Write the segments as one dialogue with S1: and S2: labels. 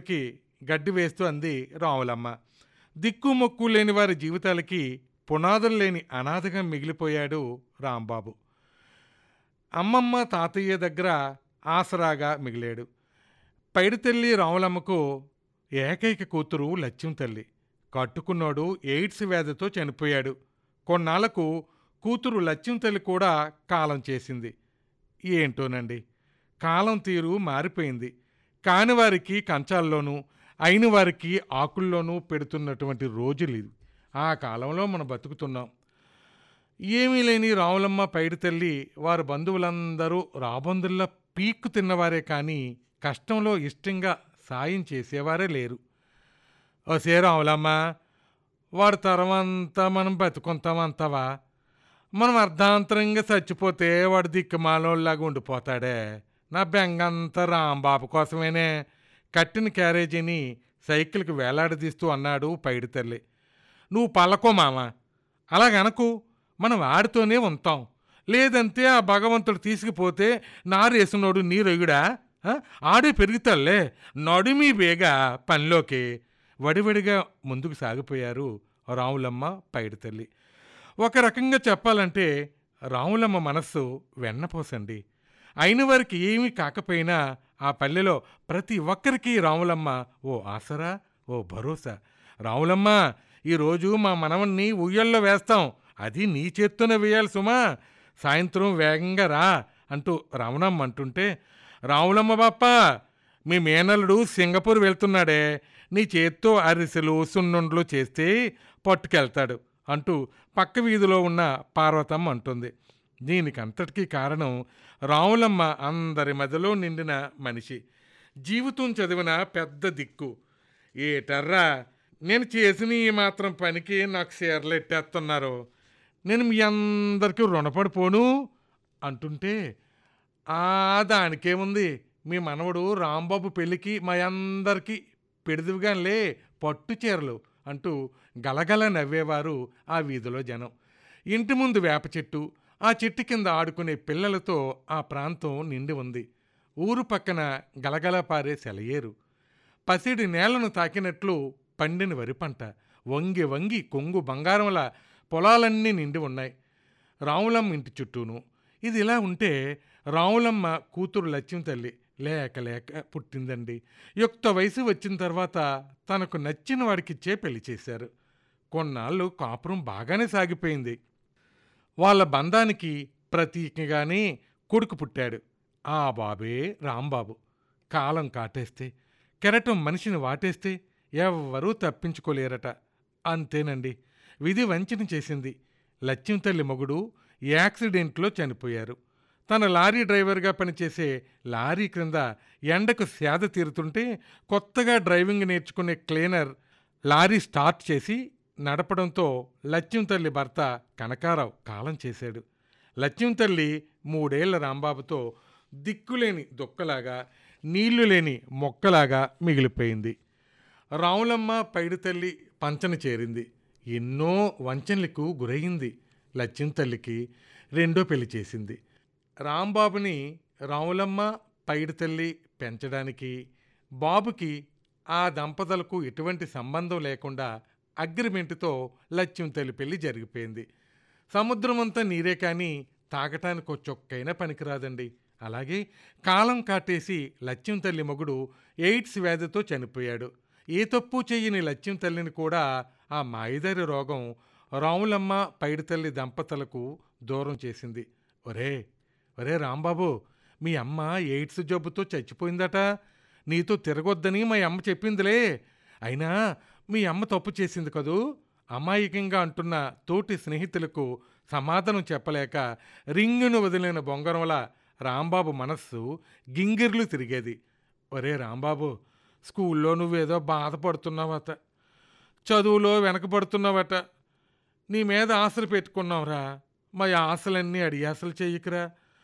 S1: పశువులకి గడ్డి వేస్తూ అంది రాములమ్మ దిక్కు మొక్కు లేని వారి జీవితాలకి పునాదులు లేని అనాథగా మిగిలిపోయాడు రాంబాబు అమ్మమ్మ తాతయ్య దగ్గర ఆసరాగా మిగిలాడు పైడితల్లి రాములమ్మకు ఏకైక కూతురు లక్ష్యం తల్లి కట్టుకున్నోడు ఎయిడ్స్ వ్యాధితో చనిపోయాడు కొన్నాళ్లకు కూతురు లక్ష్యం తల్లి కూడా కాలం చేసింది ఏంటోనండి కాలం తీరు మారిపోయింది కాని వారికి కంచాల్లోనూ అయిన వారికి ఆకుల్లోనూ పెడుతున్నటువంటి రోజులు ఇది ఆ కాలంలో మనం బతుకుతున్నాం ఏమీ లేని రావులమ్మ పైడి తల్లి వారి బంధువులందరూ రాబందుల్లా పీక్కు తిన్నవారే కానీ కష్టంలో ఇష్టంగా సాయం చేసేవారే లేరు ఓసే రావులమ్మ వాడి తరమంతా మనం బతుకుంటామంతావా మనం అర్ధాంతరంగా చచ్చిపోతే వాడు దిక్కుమాలోళ్ళలాగా ఉండిపోతాడే నా బెంగంతా రాంబాబు కోసమేనే కట్టిన క్యారేజీని సైకిల్కి వేలాడదీస్తూ అన్నాడు పైడి తల్లి నువ్వు పలకో మామ అలాగనకు మనం ఆడితోనే ఉంటాం లేదంటే ఆ భగవంతుడు తీసుకుపోతే నారేసినోడు నీరొయ్యుడా ఆ? ఆడే పెరుగుతాడులే నడుమి బేగా పనిలోకి వడివడిగా ముందుకు సాగిపోయారు రాములమ్మ పైడి తల్లి ఒక రకంగా చెప్పాలంటే రాములమ్మ మనస్సు వెన్నపోసండి అయిన వారికి ఏమీ కాకపోయినా ఆ పల్లెలో ప్రతి ఒక్కరికి రాములమ్మ ఓ ఆసరా ఓ భరోసా రాములమ్మ ఈరోజు మా మనవన్ని ఉయ్యల్లో వేస్తాం అది నీ చేత్తోనే వేయాలి సుమా సాయంత్రం వేగంగా రా అంటూ రామనమ్మ అంటుంటే రాములమ్మ బాప్ప మీ మేనల్లుడు సింగపూర్ వెళ్తున్నాడే నీ చేత్తో అరిసెలు సున్నుండ్లు చేస్తే పట్టుకెళ్తాడు అంటూ పక్క వీధిలో ఉన్న పార్వతమ్మ అంటుంది దీనికి అంతటికీ కారణం రాములమ్మ అందరి మధ్యలో నిండిన మనిషి జీవితం చదివిన పెద్ద దిక్కు ఏటర్రా నేను చేసిన ఈ మాత్రం పనికి నాకు షేర్లు ఎట్టేస్తున్నారు నేను మీ అందరికీ రుణపడిపోను అంటుంటే ఆ దానికేముంది మీ మనవడు రాంబాబు పెళ్ళికి మా అందరికీ పెడిదివిగానిలే పట్టు చీరలు అంటూ గలగల నవ్వేవారు ఆ వీధిలో జనం ఇంటి ముందు వేప చెట్టు ఆ చెట్టు కింద ఆడుకునే పిల్లలతో ఆ ప్రాంతం నిండి ఉంది ఊరు పక్కన గలగల పారే సెలయేరు పసిడి నేలను తాకినట్లు పండిన వరి పంట వంగి వంగి కొంగు బంగారంలా పొలాలన్నీ నిండి ఉన్నాయి రాములమ్మ ఇంటి చుట్టూను ఇది ఇలా ఉంటే రాములమ్మ కూతురు లక్ష్యం తల్లి లేక లేక పుట్టిందండి యుక్త వయసు వచ్చిన తర్వాత తనకు నచ్చిన వాడికిచ్చే పెళ్లి చేశారు కొన్నాళ్ళు కాపురం బాగానే సాగిపోయింది వాళ్ళ బంధానికి ప్రతీకగానే కొడుకు పుట్టాడు ఆ బాబే రాంబాబు కాలం కాటేస్తే కెరటం మనిషిని వాటేస్తే ఎవ్వరూ తప్పించుకోలేరట అంతేనండి విధి వంచన చేసింది లక్ష్యం తల్లి మొగుడు యాక్సిడెంట్లో చనిపోయారు తన లారీ డ్రైవర్గా పనిచేసే లారీ క్రింద ఎండకు సేద తీరుతుంటే కొత్తగా డ్రైవింగ్ నేర్చుకునే క్లీనర్ లారీ స్టార్ట్ చేసి నడపడంతో లక్ష్యం తల్లి భర్త కనకారావు కాలం చేశాడు లక్ష్యం తల్లి మూడేళ్ల రాంబాబుతో దిక్కులేని దుక్కలాగా నీళ్లు లేని మొక్కలాగా మిగిలిపోయింది రాములమ్మ పైడి తల్లి పంచన చేరింది ఎన్నో వంచనలకు గురయింది లక్ష్యం తల్లికి రెండో పెళ్లి చేసింది రాంబాబుని రాములమ్మ పైడి తల్లి పెంచడానికి బాబుకి ఆ దంపతులకు ఎటువంటి సంబంధం లేకుండా అగ్రిమెంటుతో లక్ష్యం తల్లి పెళ్లి జరిగిపోయింది సముద్రమంతా నీరే కానీ తాగటానికి ఒక చొక్కైనా పనికిరాదండి అలాగే కాలం కాటేసి లక్ష్యం తల్లి మొగుడు ఎయిడ్స్ వ్యాధితో చనిపోయాడు ఏ తప్పు చెయ్యని లక్ష్యం తల్లిని కూడా ఆ మాయిదారి రోగం రాములమ్మ పైడితల్లి దంపతులకు దూరం చేసింది ఒరే ఒరే రాంబాబు మీ అమ్మ ఎయిడ్స్ జబ్బుతో చచ్చిపోయిందట నీతో తిరగొద్దని మా అమ్మ చెప్పిందిలే అయినా మీ అమ్మ తప్పు చేసింది కదూ అమాయకంగా అంటున్న తోటి స్నేహితులకు సమాధానం చెప్పలేక రింగును వదిలిన బొంగరంలా రాంబాబు మనస్సు గింగిర్లు తిరిగేది ఒరే రాంబాబు స్కూల్లో నువ్వేదో బాధపడుతున్నావట చదువులో వెనకబడుతున్నావట నీ మీద ఆశలు పెట్టుకున్నావురా మా ఆశలన్నీ అడియాసలు చెయ్యకురా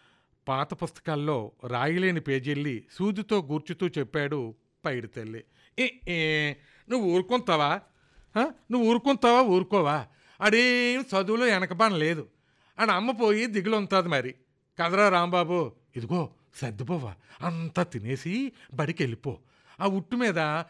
S1: పాత పుస్తకాల్లో రాయలేని పేజీల్ని సూదితో గూర్చుతూ చెప్పాడు పైడి తల్లి ఏ ఏ నువ్వు ఊరుకుంటావా హ? నువ్వు ఊరుకుంటావా ఊరుకోవా అడేం చదువులో వెనకబాన లేదు ఆడ అమ్మ పోయి దిగులు ఉంటుంది మరి కదరా రాంబాబు ఇదిగో సర్దుపోవా అంతా తినేసి బడికి వెళ్ళిపో ఆ ఉట్టు మీద